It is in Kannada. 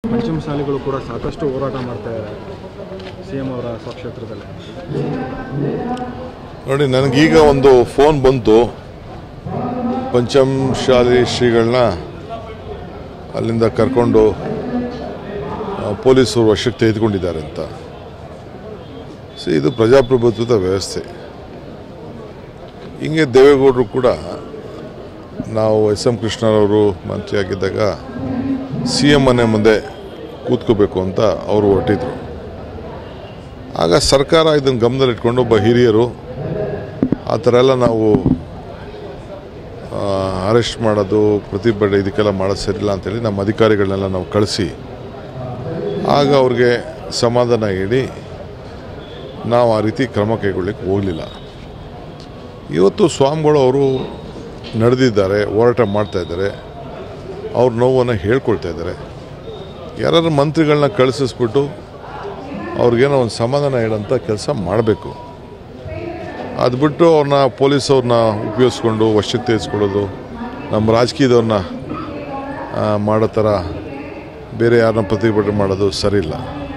ಪಂಚಮಸಾಲಿಗಳು ಕೂಡ ಸಾಕಷ್ಟು ಹೋರಾಟ ಮಾಡ್ತಾ ಇದ್ದಾರೆ ಸಿ ಎಂ ಅವರ ಸ್ವಕ್ಷೇತ್ರದಲ್ಲಿ ನೋಡಿ ನನಗೀಗ ಒಂದು ಫೋನ್ ಬಂತು ಪಂಚಮಶಾಲಿ ಶ್ರೀಗಳನ್ನ ಅಲ್ಲಿಂದ ಕರ್ಕೊಂಡು ಆ, ಪೊಲೀಸರು ವಶಕ್ಕೆ ತೆಗೆದುಕೊಂಡಿದ್ದಾರೆ ಅಂತ ಸೊ ಇದು ಪ್ರಜಾಪ್ರಭುತ್ವದ ವ್ಯವಸ್ಥೆ ಹಿಂಗೆ ದೇವೇಗೌಡರು ಕೂಡ ನಾವು ಎಸ್ ಎಂ ಕೃಷ್ಣರವರು ಮಂತ್ರಿಯಾಗಿದ್ದಾಗ ಸಿ ಎಂ ಮನೆ ಮುಂದೆ ಕೂತ್ಕೋಬೇಕು ಅಂತ ಅವರು ಹೊರಟಿದ್ರು ಆಗ ಸರ್ಕಾರ ಇದನ್ನು ಗಮನದಲ್ಲಿಟ್ಕೊಂಡು ಒಬ್ಬ ಹಿರಿಯರು ಆ ಥರ ಎಲ್ಲ ನಾವು ಅರೆಸ್ಟ್ ಮಾಡೋದು ಪ್ರತಿಭಟನೆ ಇದಕ್ಕೆಲ್ಲ ಮಾಡೋದು ಸರಿಯಿಲ್ಲ ಅಂತೇಳಿ ನಮ್ಮ ಅಧಿಕಾರಿಗಳನ್ನೆಲ್ಲ ನಾವು ಕಳಿಸಿ ಆಗ ಅವ್ರಿಗೆ ಸಮಾಧಾನ ಹೇಳಿ ನಾವು ಆ ರೀತಿ ಕ್ರಮ ಕೈಗೊಳ್ಳಿಕ್ಕೆ ಹೋಗಲಿಲ್ಲ ಇವತ್ತು ಸ್ವಾಮಿಗಳು ಅವರು ನಡೆದಿದ್ದಾರೆ ಹೋರಾಟ ಮಾಡ್ತಾ ಇದ್ದಾರೆ ಅವ್ರ ನೋವನ್ನು ಹೇಳ್ಕೊಳ್ತಾ ಇದ್ದಾರೆ ಯಾರಾದ್ರೂ ಮಂತ್ರಿಗಳನ್ನ ಕಳಿಸಿಸ್ಬಿಟ್ಟು ಅವ್ರಿಗೇನೋ ಒಂದು ಸಮಾಧಾನ ಹೇಳೋಂಥ ಕೆಲಸ ಮಾಡಬೇಕು ಅದು ಬಿಟ್ಟು ಅವ್ರನ್ನ ಪೊಲೀಸವ್ರನ್ನ ಉಪಯೋಗಿಸ್ಕೊಂಡು ವಶಕ್ಕೆ ತೆಗೆಸ್ಕೊಳ್ಳೋದು ನಮ್ಮ ರಾಜಕೀಯದವ್ರನ್ನ ಆ, ಮಾಡೋ ಥರ ಬೇರೆ ಯಾರನ್ನ ಪ್ರತಿಭಟನೆ ಮಾಡೋದು ಸರಿಯಿಲ್ಲ